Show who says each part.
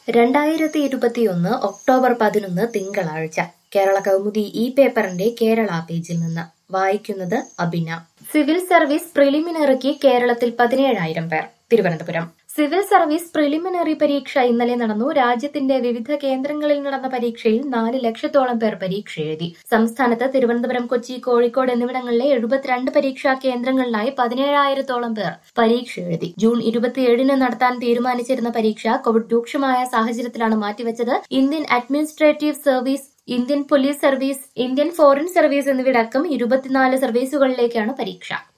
Speaker 1: രണ്ടായിരത്തി ഇരുപത്തിയൊന്ന് ഒക്ടോബർ പതിനൊന്ന് തിങ്കളാഴ്ച കേരള കൗമുദി ഈ പേപ്പറിന്റെ കേരള പേജിൽ നിന്ന് വായിക്കുന്നത് അബിന സിവിൽ സർവീസ് പ്രിലിമിനറിക്ക് കേരളത്തിൽ പതിനേഴായിരം പേർ തിരുവനന്തപുരം സിവിൽ സർവീസ് പ്രിലിമിനറി പരീക്ഷ ഇന്നലെ നടന്നു രാജ്യത്തിന്റെ വിവിധ കേന്ദ്രങ്ങളിൽ നടന്ന പരീക്ഷയിൽ നാല് ലക്ഷത്തോളം പേർ പരീക്ഷ എഴുതി സംസ്ഥാനത്ത് തിരുവനന്തപുരം കൊച്ചി കോഴിക്കോട് എന്നിവിടങ്ങളിലെ എഴുപത്തിരണ്ട് പരീക്ഷാ കേന്ദ്രങ്ങളിലായി പതിനേഴായിരത്തോളം പേർ പരീക്ഷ എഴുതി ജൂൺ ഇരുപത്തിയേഴിന് നടത്താൻ തീരുമാനിച്ചിരുന്ന പരീക്ഷ കോവിഡ് രൂക്ഷമായ സാഹചര്യത്തിലാണ് മാറ്റിവെച്ചത് Indian administrative service Indian police service Indian foreign service എന്നിവയടക്കം ഇരുപത്തിനാല് സർവീസുകളിലേക്കാണ് പരീക്ഷ